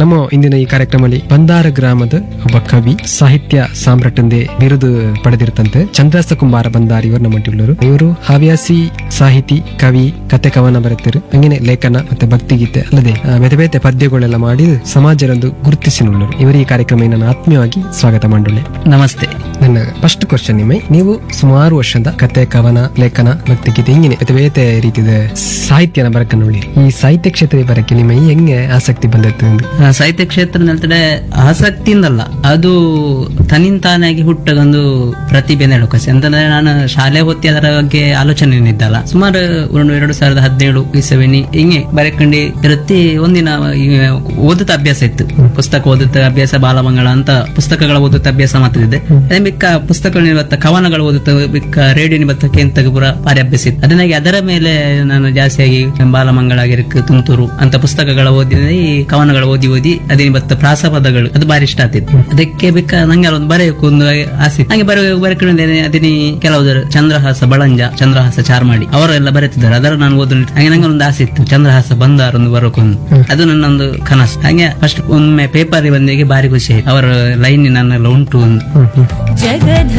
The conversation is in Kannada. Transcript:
ನಮ್ಮ ಇಂದಿನ ಈ ಕಾರ್ಯಕ್ರಮದಲ್ಲಿ ಬಂದಾರ ಗ್ರಾಮದ ಒಬ್ಬ ಕವಿ ಸಾಹಿತ್ಯ ಸಾಮ್ರಾಟಂದೆ ಬಿರುದು ಪಡೆದಿರ್ತಂತೆ ಚಂದ್ರಾಸ ಕುಂಬಾರ ಬಂದಾರಿ ಇವರು ನಮ್ಮ ಉಳ್ಳರು ಇವರು ಹವ್ಯಾಸಿ ಸಾಹಿತಿ ಕವಿ ಕತೆ ಕವನ ಬರೆತಿರು ಹಂಗೇನೆ ಲೇಖನ ಮತ್ತೆ ಭಕ್ತಿಗೀತೆ ಅಲ್ಲದೆ ಆ, ಬೇತೆ ಬೇತೆ ಪದ್ಯಗಳೆಲ್ಲ ಮಾಡಿ ಸಮಾಜರಂದು ಗುರುತಿಸಿನುಳ್ಳರು ಇವರು ಈ ಕಾರ್ಯಕ್ರಮ ನಾನು ಆತ್ಮೀಯವಾಗಿ ಸ್ವಾಗತ ಮಾಡುಳ್ಳೆ ನಮಸ್ತೆ ನನ್ನ ಫಸ್ಟ್ ಕ್ವಶನ್ ನಿಮ್ಮೈ ನೀವು ಸುಮಾರು ವರ್ಷದ ಕತೆ ಕವನ ಲೇಖನ ಭಕ್ತಿಗೀತೆ ಹಿಂಗಿನ ಬೇತೆ ಬೇತೆ ರೀತಿಯ ಸಾಹಿತ್ಯನ ಬರಕನ್ನುಳ್ಳಿ ಈ ಸಾಹಿತ್ಯ ಕ್ಷೇತ್ರ ಬರಕ್ಕೆ ನಿಮ್ಮ ಹೆಂಗೆ ಆಸಕ್ತಿ ಬಂದದ್ದು ಎಂದು? ಆ, ಸಾಹಿತ್ಯ ಕ್ಷೇತ್ರ ಹೇಳ್ತಡೆ ಆಸಕ್ತಿಯಿಂದಲ್ಲ ಅದು ತನ್ನಿಂತಾನಾಗಿ ಹುಟ್ಟದೊಂದು ಪ್ರತಿಭೆ ನಡುಕಸಿ ಅಂತಂದ್ರೆ ನಾನು ಶಾಲೆ ಹೊತ್ತಿ ಅದರ ಬಗ್ಗೆ ಆಲೋಚನೆ ಇದ್ದಲ್ಲ ಸುಮಾರು ಒಂದು ಎರಡು ಸಾವಿರದ ಹದಿನೇಳು ಇಸವಿನಿ ಹಿಂಗೆ ಬರೆಕಂಡಿ ಇರುತ್ತಿ ಒಂದಿನ ಈ ಓದುತ್ತ ಅಭ್ಯಾಸ ಇತ್ತು ಪುಸ್ತಕ ಓದುತ್ತ ಅಭ್ಯಾಸ ಬಾಲಮಂಗಳ ಅಂತ ಪುಸ್ತಕಗಳ ಓದುತ್ತ ಅಭ್ಯಾಸ ಮಾಡ್ತಿದ್ದೆ ಅದೇ ಮಿಕ್ಕ ಪುಸ್ತಕಗಳು ಇವತ್ತ ಕವನಗಳು ಓದುತ್ತ ಮಿಕ್ಕ ರೇಡಿಯೋ ನಿಬತ್ತಕ್ಕೆ ಅಂತ ಪೂರ ಭಾರಿ ಅಭ್ಯಾಸ ಇತ್ತು ಅದನ್ನಾಗಿ ಅದರ ಮೇಲೆ ನಾನು ಜಾಸ್ತಿಯಾಗಿ ಬಾಲಮಂಗಳ ಆಗಿರಕ್ಕೆ ತುಂತುರು ಅಂತ ಪುಸ್ತಕಗಳ ಓದಿದ ಈ ಕವನಗಳು ಓದಿ ಓದಿ ಅದೇ ಬತ್ತ ಪ್ರಾಸಪದಗಳು ಅದು ಬಾರಿ ಇಷ್ಟ ಆಗ್ತಿತ್ತು ಅದಕ್ಕೆ ಬೇಕಾ ನಂಗೆ ಒಂದು ಬರೆಯಕ್ಕೆ ಒಂದು ಆಸೆ ಇತ್ತು. ಹಾಗೆ ಬರೆಯ ಬರೆಕೊಂಡಿದ್ದೇನೆ ಅದಿನಿ ಕೆಲವು ಚಂದ್ರಹಾಸ ಬಳಂಜ ಚಂದ್ರಹಾಸ ಚಾರ್ಮಾಡಿ ಅವರೆಲ್ಲ ಬರೆತಿದ್ದಾರೆ ಅದರ ನಾನು ಓದ ಹಾಗೆ ನಂಗೆ ಒಂದು ಆಸೆ ಇತ್ತು ಚಂದ್ರಹಾಸ ಬಂದಾರ ಒಂದು ಬರೋಕೊಂದು ಅದು ನನ್ನೊಂದು ಕನಸು ಹಾಗೆ ಫಸ್ಟ್ ಒಮ್ಮೆ ಪೇಪರ್ ಬಂದಿಗೆ ಬಾರಿ ಖುಷಿ ಆಯ್ತು ಅವರ ಲೈನ್ ನನ್ನೆಲ್ಲ ಉಂಟು ಒಂದು ಹ್ಮ್ ಹ್ಮ್ ಜಗಧ